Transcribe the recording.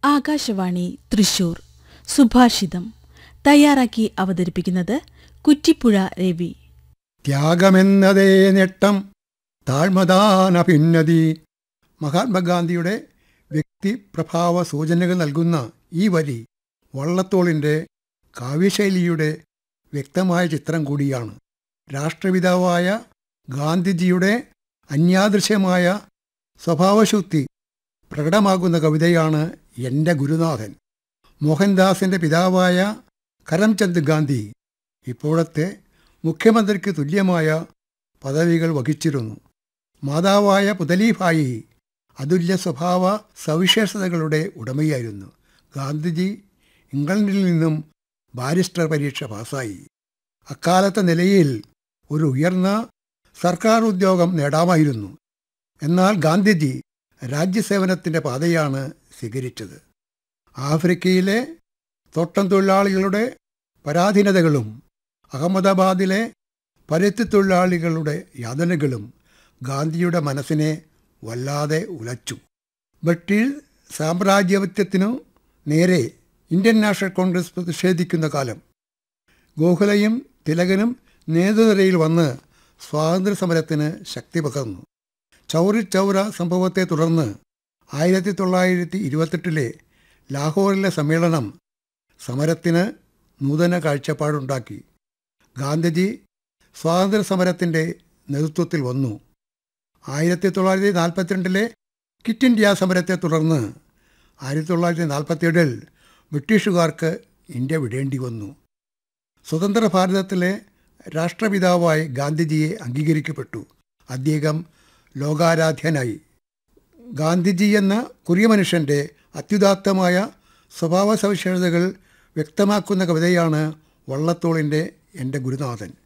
ആകാശവാണി തൃശൂർ സുഭാഷിതം തയ്യാറാക്കി അവതരിപ്പിക്കുന്നത് കുറ്റിപ്പുഴ രവി ത്യാഗമെന്നതേ നേട്ടം താഴ്മദാന ഭിന്നതി മഹാത്മാഗാന്ധിയുടെ വ്യക്തിപ്രഭാവ സൂചനകൾ നൽകുന്ന ഈ വരി വള്ളത്തോളിൻ്റെ കാവ്യശൈലിയുടെ വ്യക്തമായ ചിത്രം കൂടിയാണ് രാഷ്ട്രപിതാവായ ഗാന്ധിജിയുടെ അന്യാദൃശ്യമായ സ്വഭാവശുദ്ധി പ്രകടമാകുന്ന കവിതയാണ് എൻ്റെ ഗുരുനാഥൻ മോഹൻദാസിൻ്റെ പിതാവായ കരംചന്ദ് ഗാന്ധി ഇപ്പോഴത്തെ മുഖ്യമന്ത്രിക്ക് തുല്യമായ പദവികൾ വഹിച്ചിരുന്നു മാതാവായ പുതലീഭായി അതുല്യ സ്വഭാവ സവിശേഷതകളുടെ ഉടമയായിരുന്നു ഗാന്ധിജി ഇംഗ്ലണ്ടിൽ നിന്നും ബാരിസ്റ്റർ പരീക്ഷ പാസ്സായി അക്കാലത്തെ നിലയിൽ ഒരു ഉയർന്ന സർക്കാർ ഉദ്യോഗം നേടാമായിരുന്നു എന്നാൽ ഗാന്ധിജി രാജ്യസേവനത്തിൻ്റെ പാതയാണ് സ്വീകരിച്ചത് ആഫ്രിക്കയിലെ തോട്ടം തൊഴിലാളികളുടെ പരാധീനതകളും അഹമ്മദാബാദിലെ പരുത്തി തൊഴിലാളികളുടെ യാതനകളും ഗാന്ധിയുടെ മനസ്സിനെ വല്ലാതെ ഉലച്ചു ബ്രിട്ടീഷ് സാമ്രാജ്യത്വത്തിനു നേരെ ഇന്ത്യൻ നാഷണൽ കോൺഗ്രസ് പ്രതിഷേധിക്കുന്ന കാലം ഗോഖലയും തിലകനും നേതൃനിരയിൽ വന്ന് സ്വാതന്ത്ര്യ സമരത്തിന് ശക്തി പകർന്നു ചൗരി ചൗര സംഭവത്തെ തുടർന്ന് ആയിരത്തി തൊള്ളായിരത്തി ഇരുപത്തെട്ടിലെ ലാഹോറിലെ സമ്മേളനം സമരത്തിന് നൂതന കാഴ്ചപ്പാടുണ്ടാക്കി ഗാന്ധിജി സ്വാതന്ത്ര്യ സമരത്തിൻ്റെ നേതൃത്വത്തിൽ വന്നു ആയിരത്തി തൊള്ളായിരത്തി നാൽപ്പത്തിരണ്ടിലെ കിറ്റ് ഇന്ത്യ സമരത്തെ തുടർന്ന് ആയിരത്തി തൊള്ളായിരത്തി നാൽപ്പത്തിയേഴിൽ ബ്രിട്ടീഷുകാർക്ക് ഇന്ത്യ വിടേണ്ടി വന്നു സ്വതന്ത്ര ഭാരതത്തിലെ രാഷ്ട്രപിതാവായി ഗാന്ധിജിയെ അംഗീകരിക്കപ്പെട്ടു അദ്ദേഹം ലോകാരാധ്യനായി ഗാന്ധിജി എന്ന കുറിയ മനുഷ്യൻ്റെ അത്യുദാത്തമായ സ്വഭാവ സവിശേഷതകൾ വ്യക്തമാക്കുന്ന കവിതയാണ് വള്ളത്തോളിൻ്റെ എൻ്റെ ഗുരുനാഥൻ